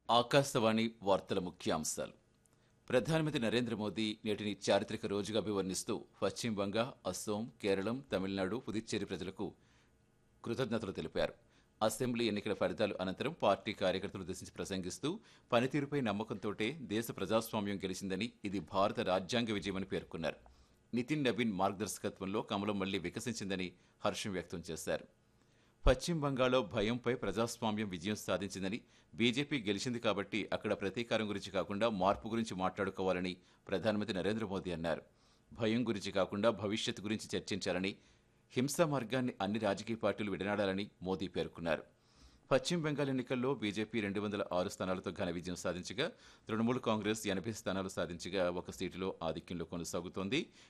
ఆకాశవాణి వార్తల ముఖ్యాంశాలు ప్రధానమంత్రి నరేంద్ర మోదీ నేటిని చారిత్రక రోజుగా అభివర్ణిస్తూ పశ్చిమ బంగా అస్సోం కేరళం తమిళనాడు పుదుచ్చేరి ప్రజలకు కృతజ్ఞతలు తెలిపారు అసెంబ్లీ ఎన్నికల ఫలితాలు అనంతరం పార్టీ కార్యకర్తలు ఉద్దేశించి ప్రసంగిస్తూ పనితీరుపై నమ్మకంతోటే దేశ ప్రజాస్వామ్యం గెలిచిందని ఇది భారత రాజ్యాంగ విజయమని పేర్కొన్నారు నితిన్ నవీన్ మార్గదర్శకత్వంలో కమలం మళ్లీ వికసించిందని హర్షం వ్యక్తం చేశారు పశ్చిమ బంగాల్లో భయంపై ప్రజాస్వామ్యం విజయం సాధించిందని బీజేపీ గెలిచింది కాబట్టి అక్కడ ప్రతీకారం గురించి కాకుండా మార్పు గురించి మాట్లాడుకోవాలని ప్రధానమంత్రి నరేంద్ర మోదీ అన్నారు భయం గురించి కాకుండా భవిష్యత్తు గురించి చర్చించాలని హింసా మార్గాన్ని అన్ని రాజకీయ పార్టీలు విడనాడాలని మోదీ పేర్కొన్నారు పశ్చిమ బెంగాల్ ఎన్నికల్లో బీజేపీ రెండు వందల ఆరు స్థానాలతో ఘన విజయం సాధించగా తృణమూల్ కాంగ్రెస్ ఎనభై స్థానాలు సాధించగా ఒక సీటులో ఆధిక్యంలో కొనసాగుతోంది